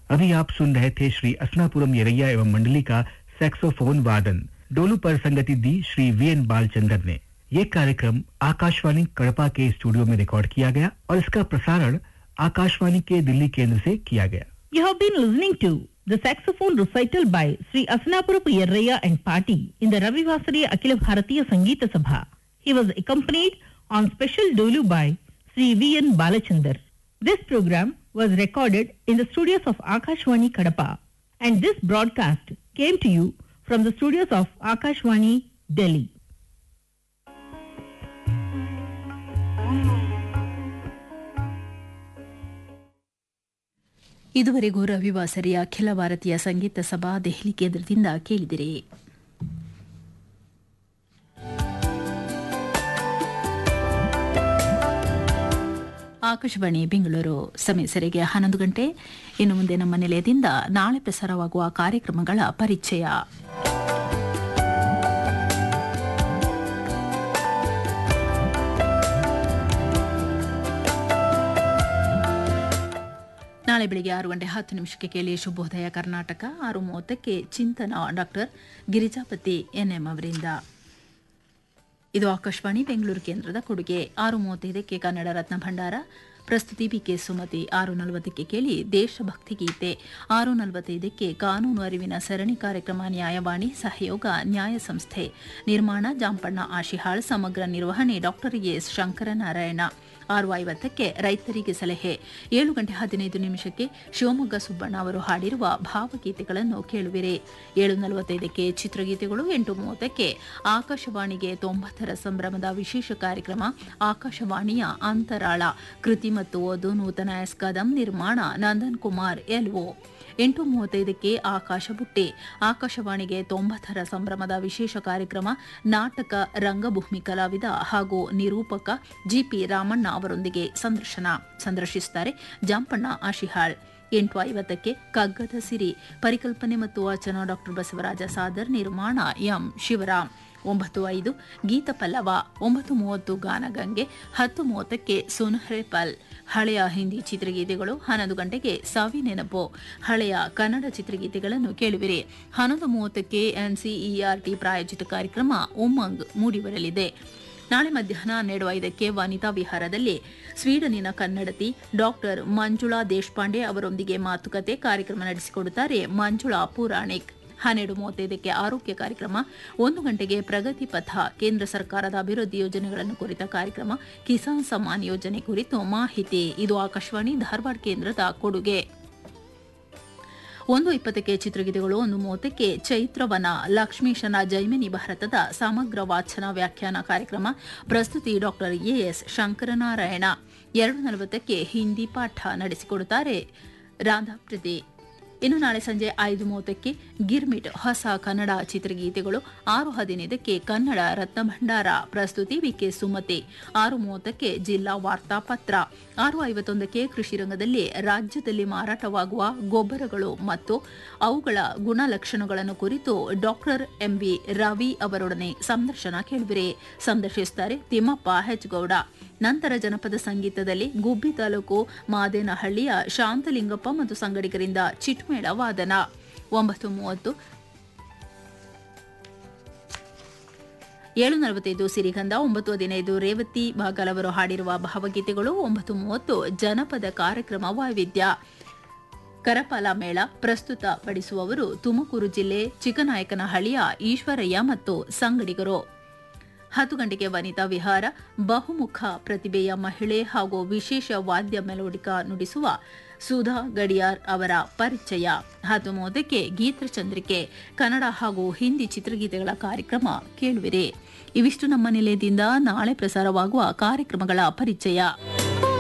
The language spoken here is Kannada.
अभी आप सुन रहे थे श्री असनापुरम येरैया एवं मंडली का सैक्सोफोन वादन डोलू पर संगति दी श्री वी एन बालचंद्र ने ये कार्यक्रम आकाशवाणी कड़पा के स्टूडियो में रिकॉर्ड किया गया और इसका प्रसारण आकाशवाणी के दिल्ली केंद्र से किया गया You have been listening to the saxophone recital by Sri Asanapurapu Yerraya and Party in the Ravi Vasari Akhila Bharatiya Sangeeta Sabha. He was accompanied on special dolu by Sri V. N. Balachandar. This program was recorded in the studios of Akashwani Kadapa and this broadcast came to you from the studios of Akashwani Delhi. ಇದುವರೆಗೂ ರವಿವಾಸರಿಯ ಅಖಿಲ ಭಾರತೀಯ ಸಂಗೀತ ಸಭಾ ದೆಹಲಿ ಕೇಂದ್ರದಿಂದ ಕೇಳಿದಿರಿ ಆಕಾಶವಾಣಿ ಬೆಂಗಳೂರು ಸಮಯ ಸರಿಗೆ ಹನ್ನೊಂದು ಗಂಟೆ ಇನ್ನು ಮುಂದೆ ನಮ್ಮ ನಿಲಯದಿಂದ ನಾಳೆ ಪ್ರಸಾರವಾಗುವ ಕಾರ್ಯಕ್ರಮಗಳ ಪರಿಚಯ ನಾಳೆ ಬೆಳಿಗ್ಗೆ ಆರು ಗಂಟೆ ಹತ್ತು ನಿಮಿಷಕ್ಕೆ ಕೇಳಿ ಶುಭೋದಯ ಕರ್ನಾಟಕ ಆರು ಮೂವತ್ತಕ್ಕೆ ಚಿಂತನ ಡಾಕ್ಟರ್ ಗಿರಿಜಾಪತಿ ಎನ್ಎಂ ಅವರಿಂದ ಇದು ಆಕಾಶವಾಣಿ ಬೆಂಗಳೂರು ಕೇಂದ್ರದ ಕೊಡುಗೆ ಆರು ಮೂವತ್ತೈದಕ್ಕೆ ಕನ್ನಡ ರತ್ನ ಭಂಡಾರ ಪ್ರಸ್ತುತಿ ಬಿಕೆ ಸುಮತಿ ಆರು ನಲವತ್ತಕ್ಕೆ ಕೇಳಿ ದೇಶಭಕ್ತಿ ಗೀತೆ ಆರು ನಲವತ್ತೈದಕ್ಕೆ ಕಾನೂನು ಅರಿವಿನ ಸರಣಿ ಕಾರ್ಯಕ್ರಮ ನ್ಯಾಯವಾಣಿ ಸಹಯೋಗ ನ್ಯಾಯ ಸಂಸ್ಥೆ ನಿರ್ಮಾಣ ಜಾಂಪಣ್ಣ ಆಶಿಹಾಳ್ ಸಮಗ್ರ ನಿರ್ವಹಣೆ ಡಾಕ್ಟರ್ ಎಸ್ ಶಂಕರನಾರಾಯಣ ಆರು ಐವತ್ತಕ್ಕೆ ರೈತರಿಗೆ ಸಲಹೆ ಏಳು ಗಂಟೆ ಹದಿನೈದು ನಿಮಿಷಕ್ಕೆ ಶಿವಮೊಗ್ಗ ಸುಬ್ಬಣ್ಣ ಅವರು ಹಾಡಿರುವ ಭಾವಗೀತೆಗಳನ್ನು ಕೇಳುವಿರಿ ಏಳು ನಲವತ್ತೈದಕ್ಕೆ ಚಿತ್ರಗೀತೆಗಳು ಎಂಟು ಮೂವತ್ತಕ್ಕೆ ಆಕಾಶವಾಣಿಗೆ ತೊಂಬತ್ತರ ಸಂಭ್ರಮದ ವಿಶೇಷ ಕಾರ್ಯಕ್ರಮ ಆಕಾಶವಾಣಿಯ ಅಂತರಾಳ ಕೃತಿ ಮತ್ತು ಓದು ನೂತನ ಎಸ್ ಕದಂ ನಿರ್ಮಾಣ ನಂದನ್ ಕುಮಾರ್ ಎಲ್ಒ ಎಂಟು ಮೂವತ್ತೈದಕ್ಕೆ ಆಕಾಶ ಬುಟ್ಟಿ ಆಕಾಶವಾಣಿಗೆ ತೊಂಬತ್ತರ ಸಂಭ್ರಮದ ವಿಶೇಷ ಕಾರ್ಯಕ್ರಮ ನಾಟಕ ರಂಗಭೂಮಿ ಕಲಾವಿದ ಹಾಗೂ ನಿರೂಪಕ ಜಿಪಿ ರಾಮಣ್ಣ ಅವರೊಂದಿಗೆ ಸಂದರ್ಶನ ಸಂದರ್ಶಿಸುತ್ತಾರೆ ಜಾಂಪಣ್ಣ ಆಶಿಹಾಳ್ ಎಂಟು ಐವತ್ತಕ್ಕೆ ಕಗ್ಗದ ಸಿರಿ ಪರಿಕಲ್ಪನೆ ಮತ್ತು ವಾಚನ ಡಾಕ್ಟರ್ ಬಸವರಾಜ ಸಾದರ್ ನಿರ್ಮಾಣ ಎಂ ಶಿವರಾಮ್ ಒಂಬತ್ತು ಐದು ಗೀತ ಪಲ್ಲವ ಒಂಬತ್ತು ಮೂವತ್ತು ಗಾನಗಂಗೆ ಹತ್ತು ಮೂವತ್ತಕ್ಕೆ ಸುನ್ಹರೆ ಪಲ್ ಹಳೆಯ ಹಿಂದಿ ಚಿತ್ರಗೀತೆಗಳು ಹನ್ನೊಂದು ಗಂಟೆಗೆ ಸಾವಿ ನೆನಪು ಹಳೆಯ ಕನ್ನಡ ಚಿತ್ರಗೀತೆಗಳನ್ನು ಕೇಳುವಿರಿ ಹನ್ನೊಂದು ಮೂವತ್ತಕ್ಕೆ ಎನ್ಸಿಇಆರ್ಟಿ ಪ್ರಾಯೋಜಿತ ಕಾರ್ಯಕ್ರಮ ಉಮ್ಮಂಗ್ ಮೂಡಿಬರಲಿದೆ ನಾಳೆ ಮಧ್ಯಾಹ್ನ ಹನ್ನೆರಡು ಐದಕ್ಕೆ ವನಿತಾ ವಿಹಾರದಲ್ಲಿ ಸ್ವೀಡನಿನ ಕನ್ನಡತಿ ಡಾಕ್ಟರ್ ಮಂಜುಳಾ ದೇಶಪಾಂಡೆ ಅವರೊಂದಿಗೆ ಮಾತುಕತೆ ಕಾರ್ಯಕ್ರಮ ನಡೆಸಿಕೊಡುತ್ತಾರೆ ಮಂಜುಳಾ ಪುರಾಣಿಕ್ ಹನ್ನೆರಡು ಮೂವತ್ತೈದಕ್ಕೆ ಆರೋಗ್ಯ ಕಾರ್ಯಕ್ರಮ ಒಂದು ಗಂಟೆಗೆ ಪ್ರಗತಿ ಪಥ ಕೇಂದ್ರ ಸರ್ಕಾರದ ಅಭಿವೃದ್ಧಿ ಯೋಜನೆಗಳನ್ನು ಕುರಿತ ಕಾರ್ಯಕ್ರಮ ಕಿಸಾನ್ ಸಮ್ಮಾನ್ ಯೋಜನೆ ಕುರಿತು ಮಾಹಿತಿ ಇದು ಆಕಾಶವಾಣಿ ಧಾರವಾಡ ಕೇಂದ್ರದ ಕೊಡುಗೆ ಒಂದು ಇಪ್ಪತ್ತಕ್ಕೆ ಚಿತ್ರಗೀತೆಗಳು ಒಂದು ಮೂವತ್ತಕ್ಕೆ ಚೈತ್ರವನ ಲಕ್ಷ್ಮೀಶನ ಜೈಮಿನಿ ಭಾರತದ ಸಮಗ್ರ ವಾಚನ ವ್ಯಾಖ್ಯಾನ ಕಾರ್ಯಕ್ರಮ ಪ್ರಸ್ತುತಿ ಡಾಕ್ಟರ್ ಎಎಸ್ ಶಂಕರನಾರಾಯಣ ಎರಡು ನಲವತ್ತಕ್ಕೆ ಹಿಂದಿ ಪಾಠ ನಡೆಸಿಕೊಡುತ್ತಾರೆ ರಾಧಾಪ್ರತಿ ಇನ್ನು ನಾಳೆ ಸಂಜೆ ಐದು ಮೂವತ್ತಕ್ಕೆ ಗಿರ್ಮಿಟ್ ಹೊಸ ಕನ್ನಡ ಚಿತ್ರಗೀತೆಗಳು ಆರು ಹದಿನೈದಕ್ಕೆ ಕನ್ನಡ ರತ್ನ ಭಂಡಾರ ಪ್ರಸ್ತುತಿ ವಿಕೆ ಸುಮತಿ ಆರು ಮೂವತ್ತಕ್ಕೆ ಜಿಲ್ಲಾ ವಾರ್ತಾಪತ್ರ ಆರು ಐವತ್ತೊಂದಕ್ಕೆ ಕೃಷಿ ರಂಗದಲ್ಲಿ ರಾಜ್ಯದಲ್ಲಿ ಮಾರಾಟವಾಗುವ ಗೊಬ್ಬರಗಳು ಮತ್ತು ಅವುಗಳ ಗುಣಲಕ್ಷಣಗಳನ್ನು ಕುರಿತು ಡಾಕ್ಟರ್ ಎಂವಿ ರವಿ ಅವರೊಡನೆ ಸಂದರ್ಶನ ಕೇಳುವಿರಿ ಸಂದರ್ಶಿಸುತ್ತಾರೆ ತಿಮ್ಮಪ್ಪ ಹೆಚ್ಗೌಡ ನಂತರ ಜನಪದ ಸಂಗೀತದಲ್ಲಿ ಗುಬ್ಬಿ ತಾಲೂಕು ಮಾದೇನಹಳ್ಳಿಯ ಶಾಂತಲಿಂಗಪ್ಪ ಮತ್ತು ಸಂಗಡಿಗರಿಂದ ಚಿಟ್ಮೇಳ ವಾದನ ಒಂಬತ್ತು ಮೂವತ್ತು ಏಳು ನಲವತ್ತೈದು ಸಿರಿಗಂಧ ಒಂಬತ್ತು ಹದಿನೈದು ರೇವತಿ ಬಾಗಲ್ ಅವರು ಹಾಡಿರುವ ಭಾವಗೀತೆಗಳು ಒಂಬತ್ತು ಮೂವತ್ತು ಜನಪದ ಕಾರ್ಯಕ್ರಮ ವೈವಿಧ್ಯ ಕರಪಾಲ ಮೇಳ ಪ್ರಸ್ತುತ ಪಡಿಸುವವರು ತುಮಕೂರು ಜಿಲ್ಲೆ ಚಿಕ್ಕನಾಯಕನಹಳ್ಳಿಯ ಈಶ್ವರಯ್ಯ ಮತ್ತು ಸಂಗಡಿಗರು ಹತ್ತು ಗಂಟೆಗೆ ವನಿತಾ ವಿಹಾರ ಬಹುಮುಖ ಪ್ರತಿಭೆಯ ಮಹಿಳೆ ಹಾಗೂ ವಿಶೇಷ ವಾದ್ಯ ಮೆಲೋಡಿಕ ನುಡಿಸುವ ಸುಧಾ ಗಡಿಯಾರ್ ಅವರ ಪರಿಚಯ ಹತ್ತು ಮೂವತ್ತಕ್ಕೆ ಗೀತಚಂದ್ರಿಕೆ ಕನ್ನಡ ಹಾಗೂ ಹಿಂದಿ ಚಿತ್ರಗೀತೆಗಳ ಕಾರ್ಯಕ್ರಮ ಕೇಳುವಿರಿ ಇವಿಷ್ಟು ನಮ್ಮ ನಿಲಯದಿಂದ ನಾಳೆ ಪ್ರಸಾರವಾಗುವ ಕಾರ್ಯಕ್ರಮಗಳ ಪರಿಚಯ